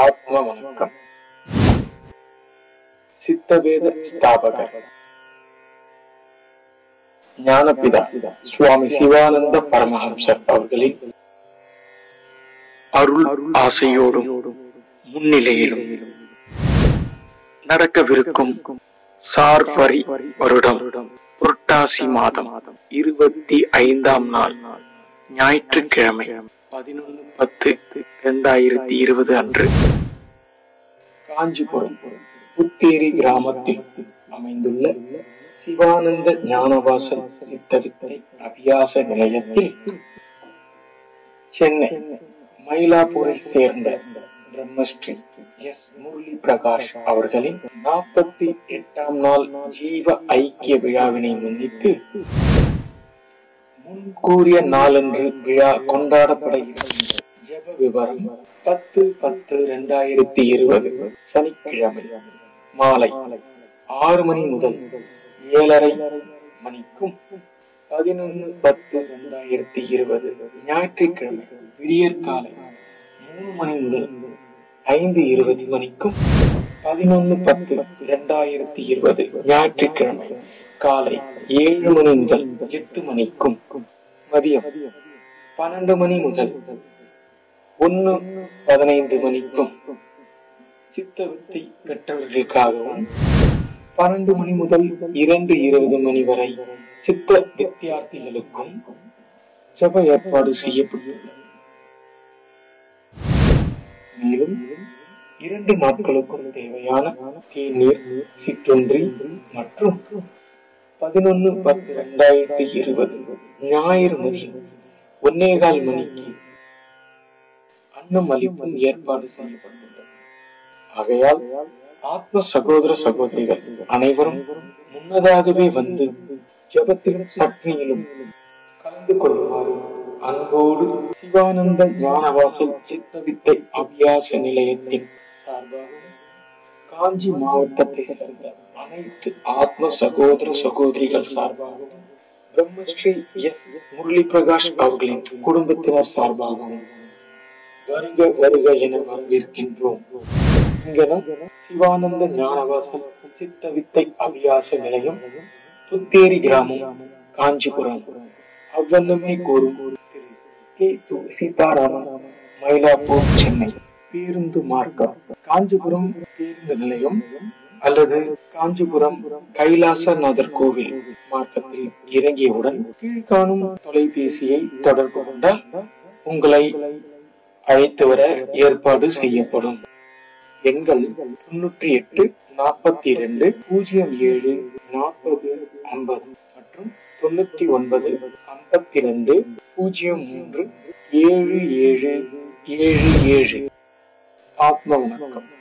ஆத்ம வணக்கம் சித்தவேத ஸ்தாபகர் ஞானபிதா சுவாமி சிவானந்த பரமஹம்சர் அவர்களின் அருள் ஆசையோடும் முன்னிலையிலும் நடக்கவிருக்கும் சார்பரி வருடம் புரட்டாசி மாதம் இருபத்தி ஐந்தாம் நாள் ஞாயிற்றுக்கிழமை பதினொன்று பத்து இரண்டாயிரத்தி இருபது அன்று காஞ்சிபுரம் புத்தேரி கிராமத்தில் அமைந்துள்ள சிவானந்த ஞானவாசல் சித்தவித்தை அபியாச நிலையத்தில் சென்னை மயிலாப்பூரை சேர்ந்த பிரம்மஸ்ரீ எஸ் முரளி பிரகாஷ் அவர்களின் நாற்பத்தி எட்டாம் நாள் ஜீவ ஐக்கிய விழாவினை முன்னிட்டு முன்கூறிய நாளன்று விழா கொண்டாடப்பட இருக்கின்ற ஜெப விவரம் பத்து பத்து இரண்டாயிரத்தி இருபது சனிக்கிழமை மாலை ஆறு மணி முதல் ஏழரை மணிக்கும் பதினொன்று பத்து இரண்டாயிரத்தி இருபது ஞாயிற்றுக்கிழமை விடியற் காலை மூணு மணி முதல் ஐந்து இருபது மணிக்கும் பதினொன்று பத்து இரண்டாயிரத்தி இருபது ஞாயிற்றுக்கிழமை காலை ஏழு மணி முதல் எட்டு மணிக்கும் மதியம் பன்னெண்டு மணி முதல் ஒன்னு பதினைந்து மணிக்கும் சித்தவித்தை பெற்றவர்களுக்காகவும் பன்னெண்டு மணி முதல் இரண்டு இருபது மணி வரை சித்த வித்தியார்த்திகளுக்கும் ஜப ஏற்பாடு செய்யப்பட்டுள்ளது மேலும் இரண்டு நாட்களுக்கும் தேவையான தேநீர் சிற்றுண்டி மற்றும் பதினொன்னு பத்து இரண்டாயிரத்தி இருபது ஞாயிறு மதியம் ஒன்னேகால் மணிக்கு அன்னம் அளிப்பும் ஏற்பாடு செய்யப்பட்டுள்ளது ஆகையால் ஆத்ம சகோதர சகோதரிகள் அனைவரும் முன்னதாகவே வந்து ஜபத்திலும் சக்தியிலும் கலந்து கொள்ளுமாறு அன்போடு சிவானந்த ஞானவாசல் சித்தவித்தை அபியாச நிலையத்தின் சார்பாகவும் காஞ்சி மாவட்டத்தை சேர்ந்த அனைத்து ஆத்ம சகோதர சகோதரிகள் சார்பாகவும் பிரம்மஸ்ரீ எஸ் முரளி பிரகாஷ் அவர்களின் குடும்பத்தினர் சார்பாகவும் வருக வருக என வரவேற்கின்றோம் இங்கனம் சிவானந்த ஞானவாசல் சித்த வித்தை அபியாச நிலையம் புத்தேரி கிராமம் காஞ்சிபுரம் அவ்வண்ணமே கூறும் திரு கே து. சீதாராமன் மயிலாப்பூர் சென்னை பேருந்து மார்க்கம் காஞ்சிபுரம் பேருந்து நிலையம் அல்லது காஞ்சிபுரம் கைலாசநாதர் கோவில் மார்க்கத்தில் இறங்கியவுடன் கீழ்காணும் தொலைபேசியை தொடர்பு கொண்டால் உங்களை அழைத்து வர ஏற்பாடு செய்யப்படும் எண்கள் தொண்ணூற்றி எட்டு நாற்பத்தி இரண்டு பூஜ்ஜியம் ஏழு நாற்பது ஐம்பது மற்றும் தொண்ணூத்தி ஒன்பது ஐம்பத்தி ரெண்டு பூஜ்ஜியம் மூன்று ஏழு ஏழு ஏழு ஏழு ஆத்ம வணக்கம்